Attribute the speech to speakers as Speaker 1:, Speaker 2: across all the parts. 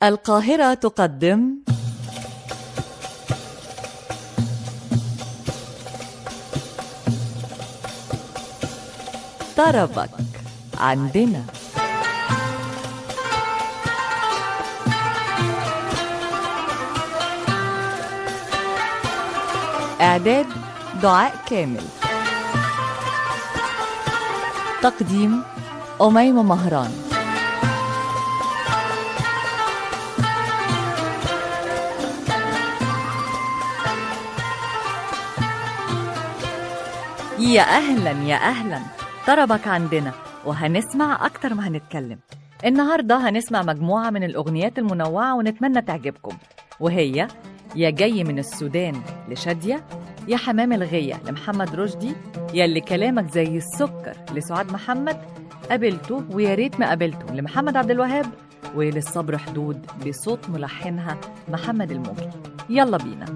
Speaker 1: القاهرة تقدم طربك عندنا إعداد دعاء كامل تقديم أميمة مهران يا أهلا يا أهلا طربك عندنا وهنسمع أكتر ما هنتكلم النهاردة هنسمع مجموعة من الأغنيات المنوعة ونتمنى تعجبكم وهي يا جاي من السودان لشادية يا حمام الغية لمحمد رشدي يا اللي كلامك زي السكر لسعاد محمد قابلته ويا ريت ما قابلته لمحمد عبد الوهاب وللصبر حدود بصوت ملحنها محمد الموجي يلا بينا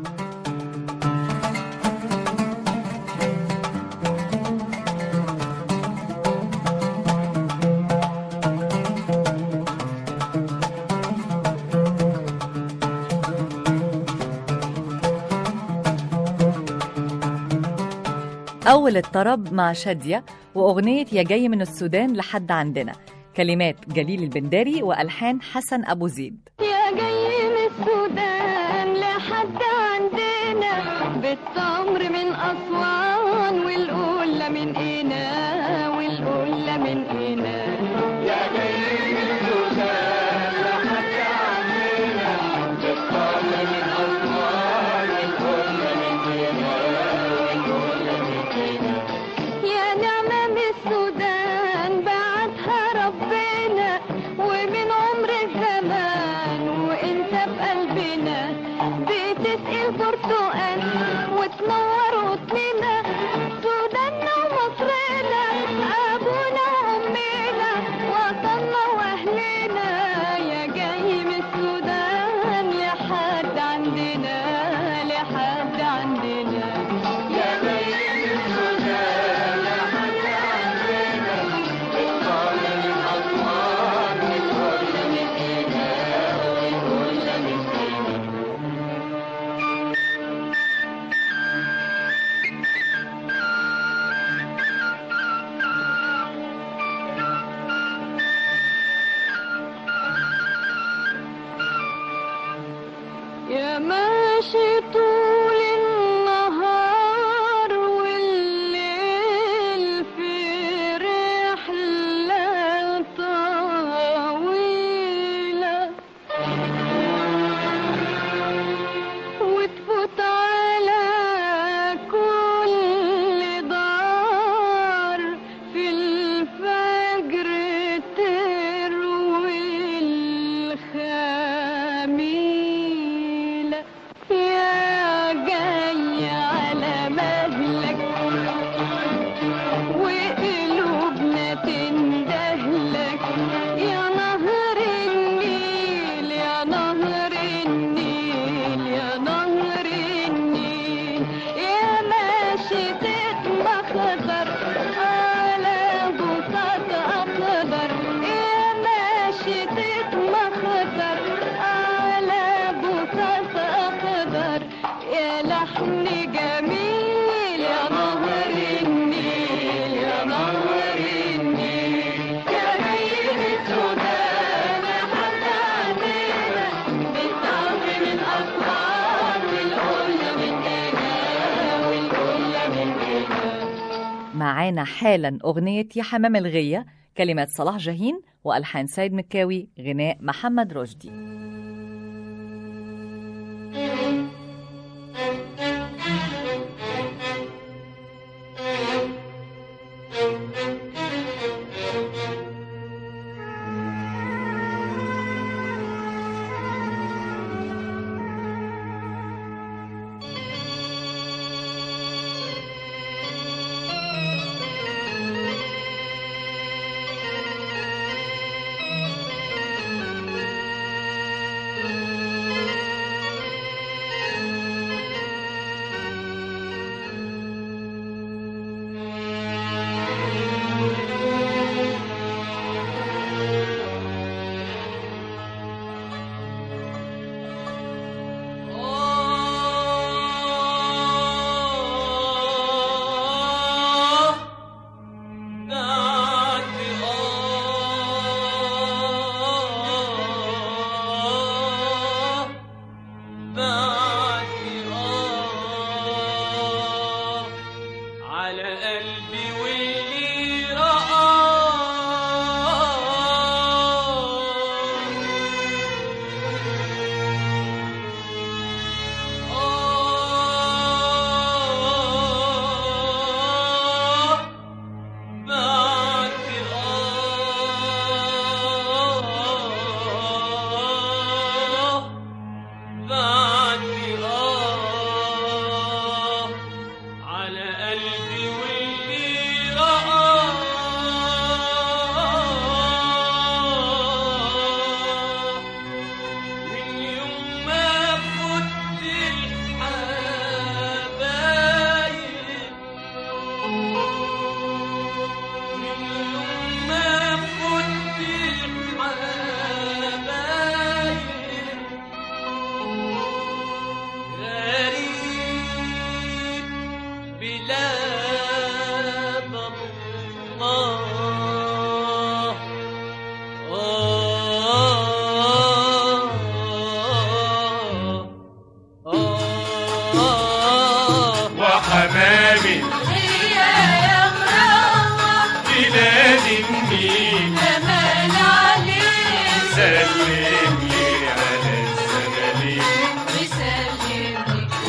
Speaker 1: أول الطرب مع شادية وأغنية يا جاي من السودان لحد عندنا كلمات جليل البنداري وألحان حسن أبو زيد
Speaker 2: يا جاي من السودان لحد عندنا بالتمر من أسوان والقلة من إينا والقلة من إينا يا جاي من السودان لحد عندنا بالتمر من أسوان والقلة من إينا والقلة من إينا يا نعمة من السودان بعتها ربنا ومن عمر الزمان وانت بقلبنا بتسقي البرتقال وتنور وطننا سوداننا ومصرنا ابونا وامنا وطننا واهلنا يا جاي من السودان لحد عندنا لحد عندنا يا جاي من السودان لحد عندنا الطول من أسوان والكل من هنا والكل من هنا يا ماشي طول النهار والليل في رحلة طويلة وتفوت على كل دار في الفجر تروي الخميلة يا جاي على مهلك وقلوبنا تندهلك يا نهر النيل يا نهر النيل يا نهر النيل يا ماشي تتم خضر على بساط أخضر يا ماشي تتم خضر على بساط أخضر يا لحن جميل يا نهر النيل يا نهر النيل يا نيل السودان حتى عندنا بالطعم من أسوان والقلة من هنا والقلة من هنا
Speaker 1: معانا حالا أغنية يا حمام الغية كلمات صلاح جاهين وألحان سيد مكاوي غناء محمد رشدي
Speaker 2: يا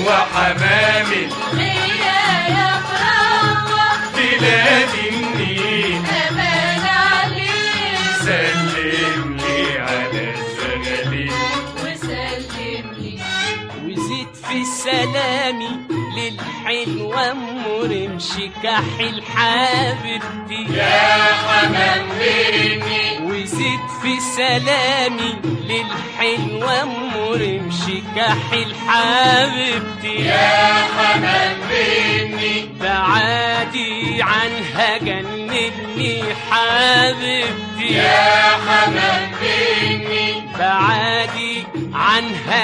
Speaker 3: وحمام
Speaker 2: ليا يا مروح
Speaker 3: بلاد النيل
Speaker 2: أمان عليك
Speaker 3: سلم لي على الزغاليل
Speaker 2: وسلم لي
Speaker 4: وزيد في سلامي للحلوة أم رمشي كحل حبيبتي
Speaker 3: يا حمام بيني
Speaker 4: وزيد في سلامي للحلوة أم رمشي كحل حبيبتي
Speaker 3: يا حمام بيني
Speaker 4: بعادي عنها جنني حبيبتي
Speaker 3: يا حمام بيني
Speaker 4: بعادي عنها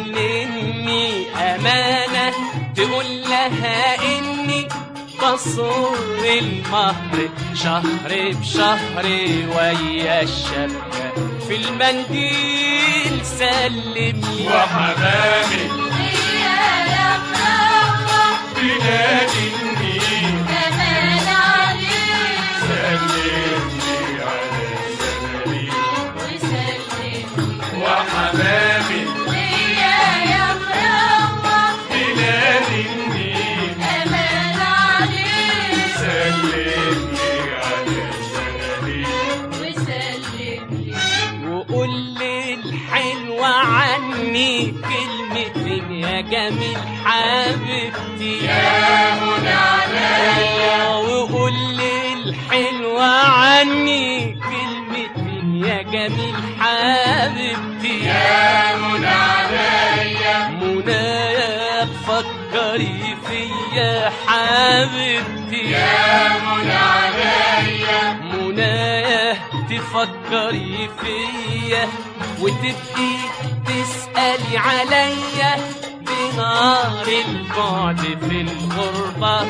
Speaker 4: جنني أمانة تقول لها إني بصور المهر شهر بشهر ويا الشبكة في المنديل سلمي
Speaker 3: وحمامي
Speaker 2: ليا يا مروح
Speaker 3: بلاد النيل
Speaker 2: أمان عليك
Speaker 3: سلم لي على الزغاليل
Speaker 2: وسلم لي
Speaker 3: وحمامي
Speaker 2: ليا يا مروح
Speaker 3: بلاد النيل
Speaker 2: أمان عليك
Speaker 3: سلم لي على الزغاليل
Speaker 2: وسلم لي
Speaker 4: وقول لي الحلوة عني كلمتين يا جميل حبيبتي
Speaker 3: يا منى عليا
Speaker 4: آه، وقول لي الحلوة عني كلمتين يا جميل حبيبتي
Speaker 3: يا منى عليا
Speaker 4: منايا تفكري فيا حبيبتي
Speaker 3: يا منى عليا
Speaker 4: منايا تفكري فيا وتبقي تسألي عليا بنار البعد في الغربة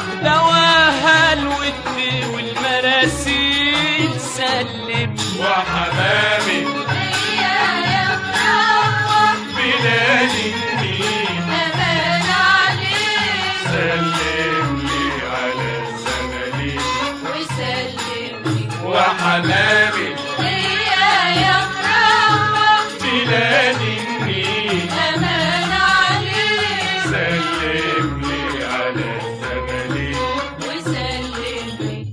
Speaker 4: دواها الود والمراسيل سلم
Speaker 3: وحمامي
Speaker 2: ليا يا مروح
Speaker 3: بلاد النيل
Speaker 2: أمان عليك
Speaker 3: سلم لي على الزغاليل
Speaker 2: وسلم لي
Speaker 3: وحمامي
Speaker 2: ليا يا مروح
Speaker 3: بلاد النيل
Speaker 2: أمان عليك
Speaker 3: سلم لي على الزغاليل
Speaker 2: وسلم لي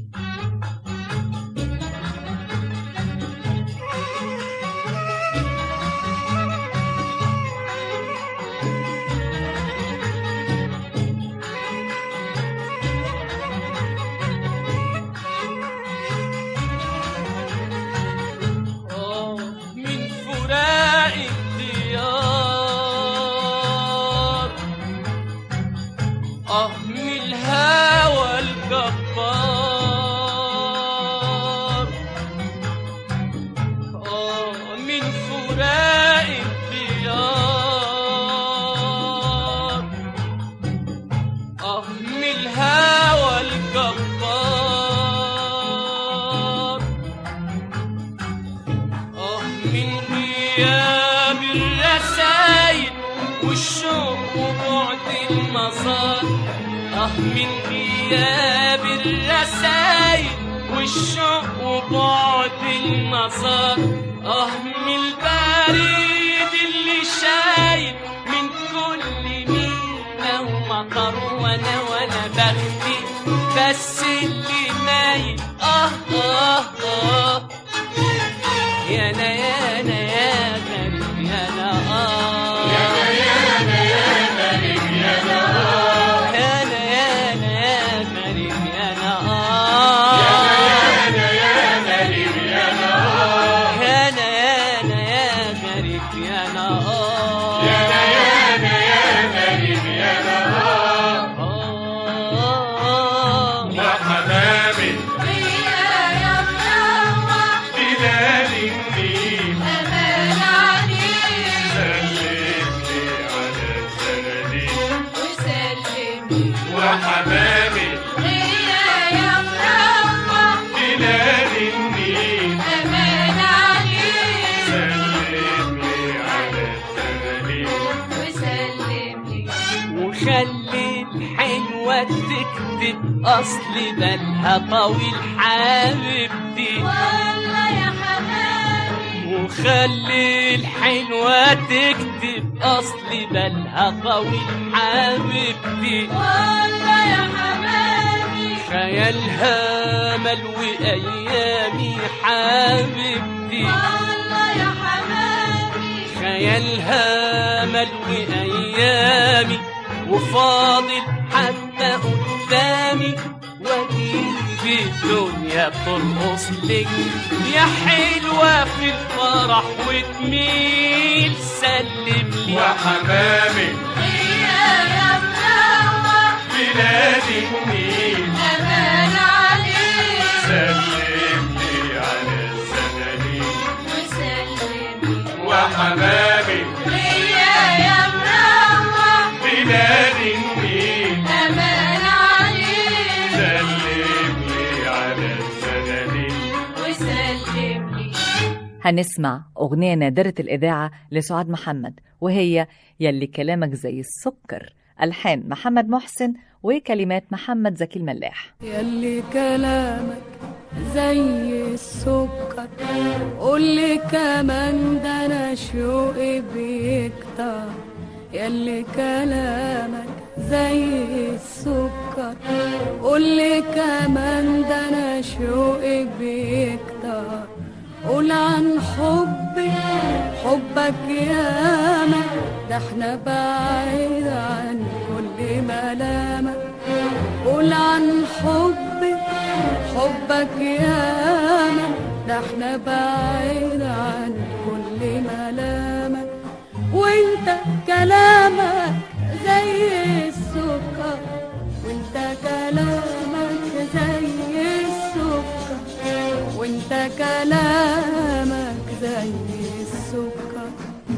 Speaker 4: آه، من فراق الديار اه من الهوى الجبار اه من فراق الديار اه من الهوى الجبار آه من غياب الرسايل والشوق وبعد المصار آه من غياب الرسايل والشوق وبعد المصار آه من البريد اللي شايل من كل مينا ومطر وانا وانا بختي بس اللي نايل آه آه آه يا انا يا انا يا غريب يا انا اه يا انا يا انا يا غريب يا انا اه يا انا يا انا يا غريب يا انا اه يا انا يا انا يا غريب يا انا اه يا انا يا انا يا غريب يا انا اه يا انا يا انا يا غريب يا انا اه
Speaker 3: وحمامي
Speaker 2: ليا يا مروح
Speaker 3: بلاد النيل
Speaker 2: أمان عليك
Speaker 3: سلم لي على الزغاليل
Speaker 2: وسلم لي
Speaker 3: وحمامي
Speaker 2: ليا يا مروح
Speaker 3: بلاد النيل
Speaker 2: أمان عليك
Speaker 3: سلم لي على الزغاليل
Speaker 2: وسلم لي
Speaker 4: وخلي الحلوة تكتب أصل بالها طويل حبيبتي
Speaker 2: والله يا حمامي
Speaker 4: وخلي الحلوة تكتب أصلي بالها طويل حبيبتي
Speaker 2: والله يا حمامي
Speaker 4: خيالها ملوي أيامي حبيبتي
Speaker 2: والله يا حمامي
Speaker 4: خيالها ملوي أيامي وفاضل حتى قدامي وتيجي الدنيا ترقص لك يا حلوة في الفرح وتميل سلم لي
Speaker 3: وحمامي
Speaker 2: هي يا منور
Speaker 3: بلاد النيل
Speaker 2: أمان عليك
Speaker 3: سلم لي على الزنانين
Speaker 2: وسلم لي
Speaker 3: وحمامي
Speaker 2: هي يا منور
Speaker 3: بلاد النيل
Speaker 2: أمان عليك
Speaker 3: سلم لي على الزنانين
Speaker 2: وسلم لي
Speaker 1: هنسمع أغنية نادرة الإذاعة لسعاد محمد وهي يلي كلامك زي السكر ألحان محمد محسن وكلمات محمد زكي الملاح
Speaker 5: يلي كلامك زي السكر قولي كمان ده انا شوقي بيكتر يلي كلامك زي السكر قولي كمان ده انا شوقي بيكتر قول عن حبي حبك ياما ده احنا بعيد عن كل ملامك قول عن حبي حبك ياما ده احنا بعيد عن كل ملامك وانت كلامك زي السكر وانت كلامك زي السكر وانت كلامك زي السكر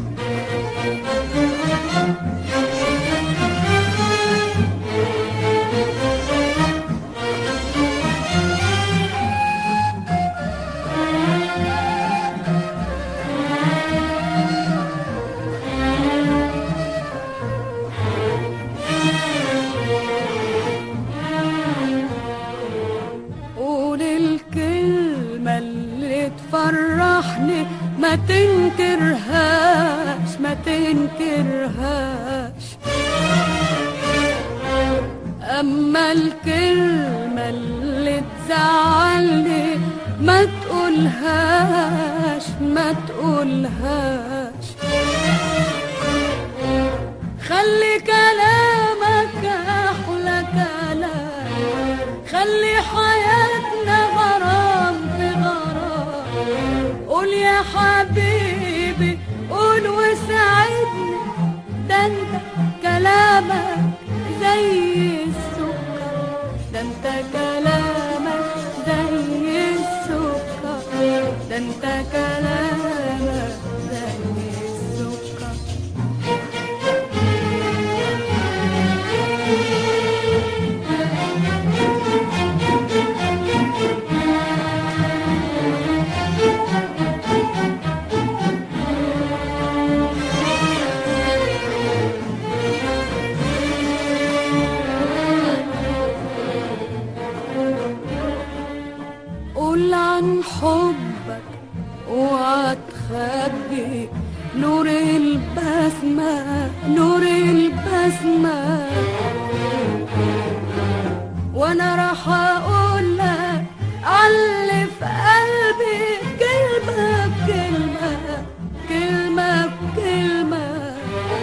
Speaker 5: قول الكلمة اللي تفرحني ما تنكرهاش ما تنكرهاش أما الكلمة اللي تزعلني ما تقولهاش ما تقولهاش خلي كلامك أحلى كلام خلي حياتنا غرام في غرام قول يا حبيبي قول وساعدني ده انت كلامك زي السكر ده انت كلامك زي السكر ده انت كلامك زي السكر قول عن حبك وهتخبي نور البسمة نور البسمة وانا راح اقول لك علي في قلبي كلمة بكلمة كلمة بكلمة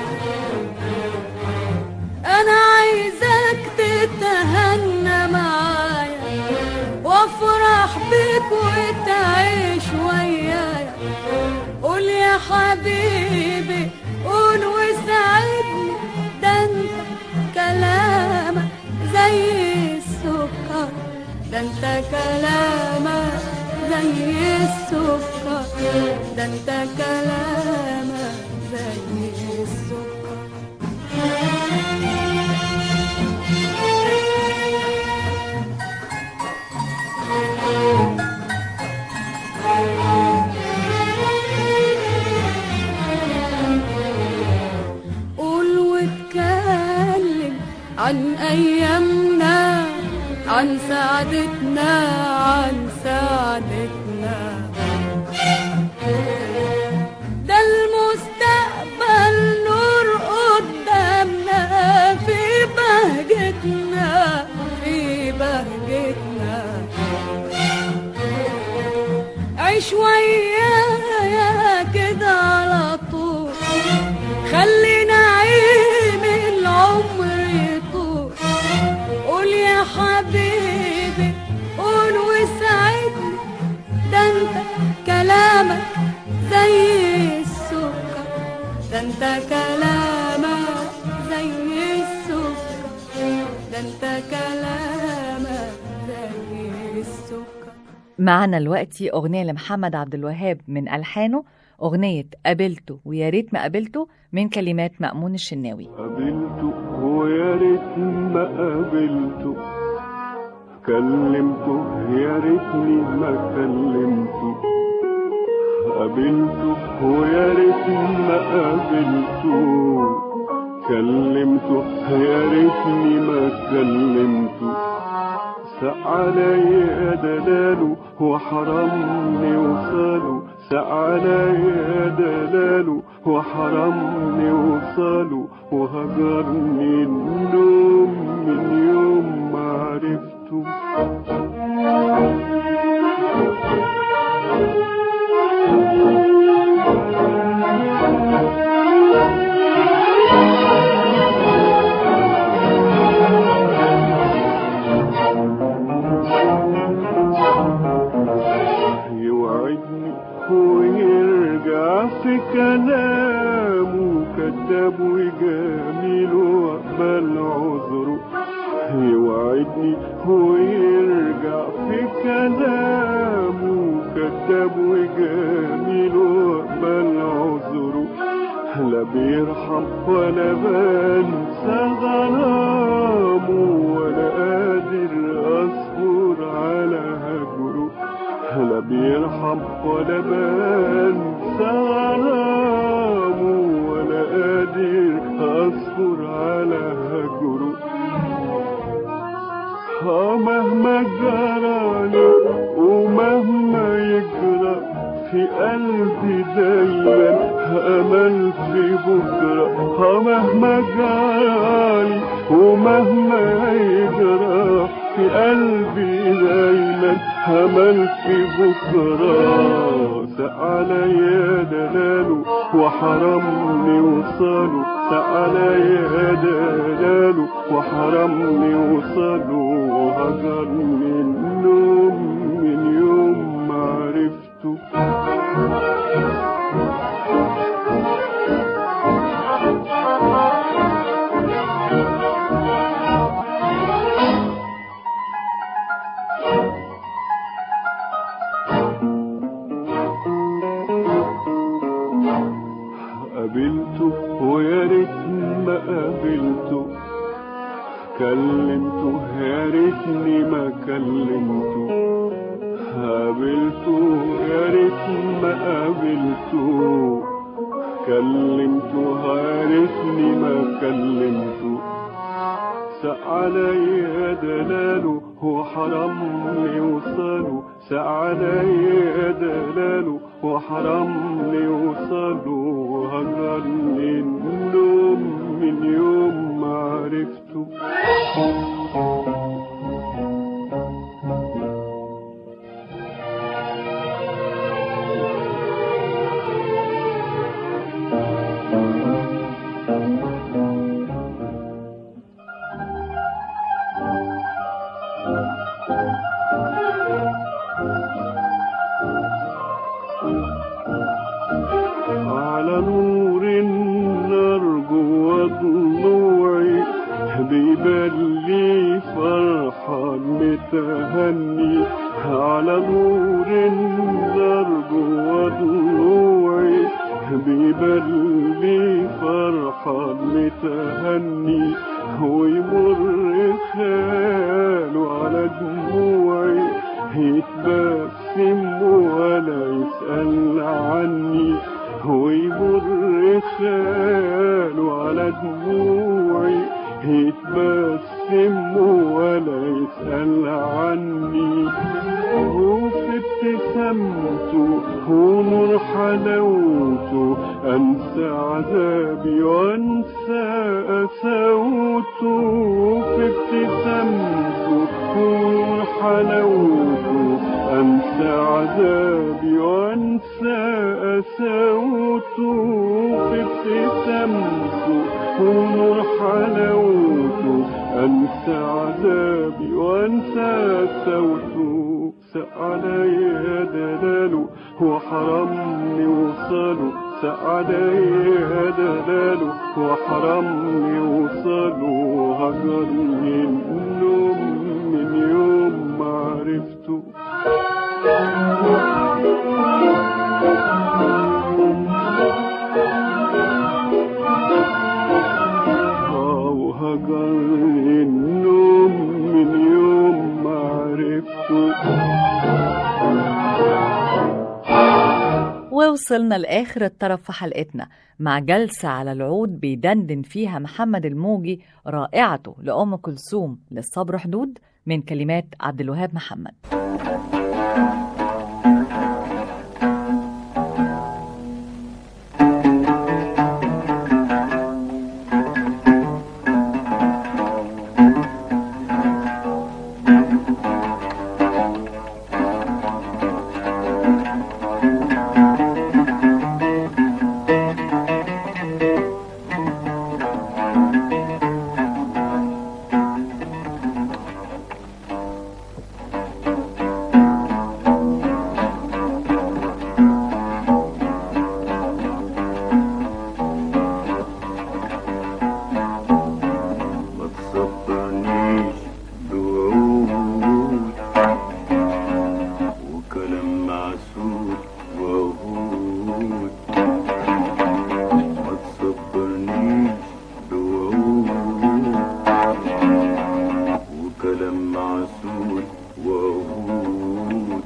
Speaker 5: انا عايزك تتهنى معايا وافرح بيك وتعيش ويايا قول يا حبيبي قول وساعدني ده انت كلامك زي السكر ده انت كلامك زي السكر ده انت كلامك زي السكر قول واتكلم عن ايامنا عن سعادتنا عن سعادتنا ده انت كلامك زي السكر ده انت كلامك زي السكر
Speaker 1: معنا دلوقتي أغنية لمحمد عبد الوهاب من ألحانه أغنية قابلته ويا ريت ما قابلته من كلمات مأمون الشناوي
Speaker 6: قابلته ويا ريت ما قابلته كلمته يا ريتني ما كلمته قابلته ويا ريت ما قابلته كلمته يا ريتني ما كلمته سق عليا دلاله وحرمني وصاله سق عليا دلاله وحرمني وصاله وهجرني النوم من يوم ما عرفته يوعدني ويرجع في كلامه كذاب وجميل واقبل عذره يوعدني ويرجع في كلامه كذاب وجميل واقبل عذره لا بيرحم ولا بنسى غرامه ولا قادر اصبر على هجره لا بيرحم ولا بنسى غرامه ولا قادر اصبر على هجره اه مهما جرالي ومهما يجرى في قلبي دايما امل في بكره اه مهما جرالي ومهما يجرى في قلبي دايما امل في بكره سق عليا دلاله وحرمني وصاله سق عليا دلاله وحرمني وصاله وهجرني النوم من يوم ما عرفته قابلته ويا ريت ما قابلته كلمته يا ريتني ما كلمته قابلته يا ريت ما قابلته كلمته يا ريتني ما كلمته سق عليا دلاله وحرمني وصاله سق عليا دلاله وحرمني وصاله وهجرني النوم من يوم ما عرفته على نور النار جوا ضلوعي بيبان لي فرحان متهني على نور النار جوا ضلوعي بيبان لي فرحان متهني ويمر خاله على دموعي يتبسم ولا يسأل عني ويمر خاله على دموعي يتبسم ولا يسأل عني وفي ابتسامته ونور حلاوته أنسى عذابي وأنسى قساوته في ابتسامته ونور حلاوته أنسى عذابي وأنسى قساوته في ابتسامته ونور حلاوته أنسى عذابي وأنسى قساوته سق عليا دلاله وحرمني وصاله ساق عليا دلاله وحرمني وصله هجرني النوم من يوم ما عرفته آه وهجرني النوم من يوم ما عرفته
Speaker 1: ووصلنا لآخر الطرف في حلقتنا مع جلسة على العود بيدندن فيها محمد الموجي رائعته لأم كلثوم للصبر حدود من كلمات عبد الوهاب محمد
Speaker 6: ما تصبرنيش بوعود وكلام معسول وعود ما تصبرنيش بوعود وكلام معسول وعود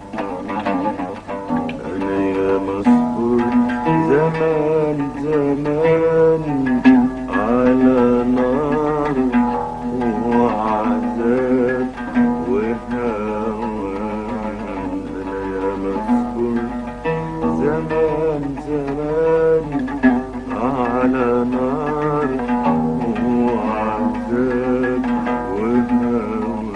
Speaker 6: أنا يا مسهور زمان زمان على نار وعذاب وهوان أنا يا مسهور زمان زمان على نار وعذاب وهوان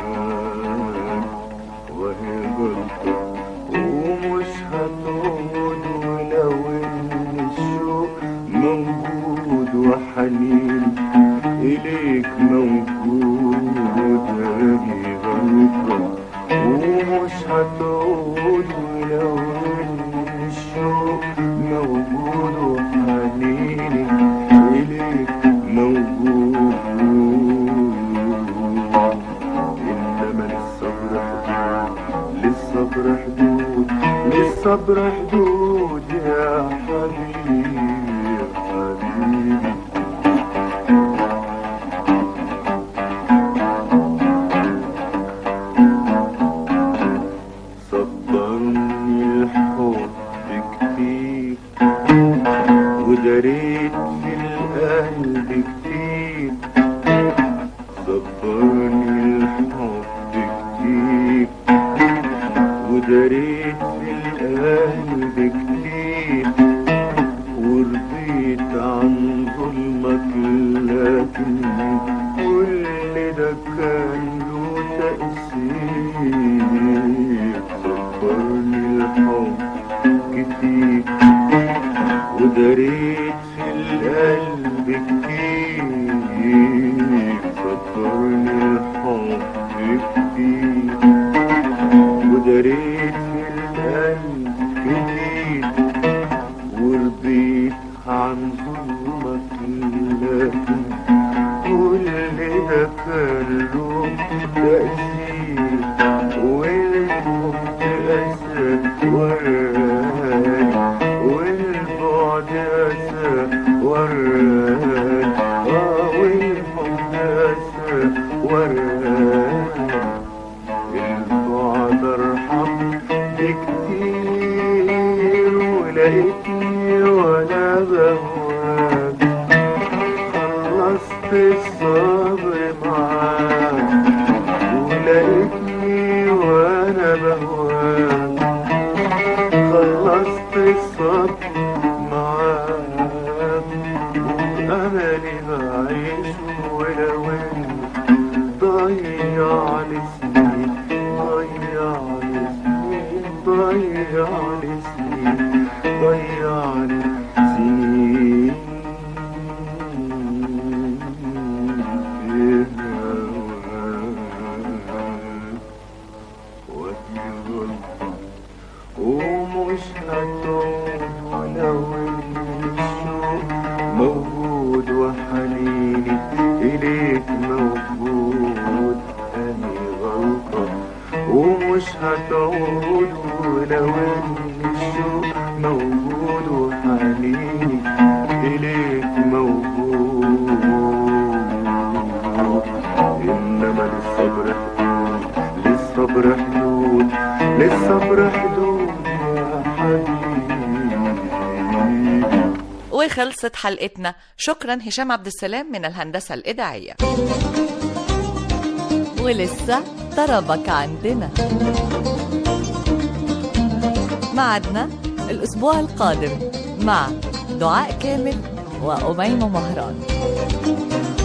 Speaker 6: وهي غلطة ومش هتعود ولو ان الشوق موجود وحنين اليك موجود هي غلطة ومش هتعود ولو ان الشوق موجود وحنين اليك موجود إنما للصبر حدود للصبر حدود للصبر حدود يا حبيبي يا حبيبي صبرني الحب كتير ودريت في القلب كتير صبرني الحب كتير ودريت في القلب كتير ورضيت عن ظلمك لكن كل ده كان له تأثير صبرني الحب كتير ودريت في القلب كتير صبرني الحب كتير ودريت في القلب كتير ورضيت عن ظلمك لكن كل ده كان له تأثير والحب أسى وراني والبعد أسى وراني آه والحب أسى وراني البعد ارحم بكتير ولقيتني وانا بهواك خلصت الصبر معاك ولقيتني وانا بهواك خلصت الصبر معاك واملي بعيش ولو انت ضيعني سنين ضيعني سنين ضيعني سنين ضيعني سنين موجود وحنيني إليك موجود أني غلطة ومش هتعود ولو إن الشوق موجود وحنيني إليك موجود إنما للصبر حدود للصبر حدود للصبر حدود يا حبيبي
Speaker 1: وخلصت حلقتنا شكرا هشام عبد السلام من الهندسة الإذاعية ولسه طربك عندنا معدنا الأسبوع القادم مع دعاء كامل وأميمة مهران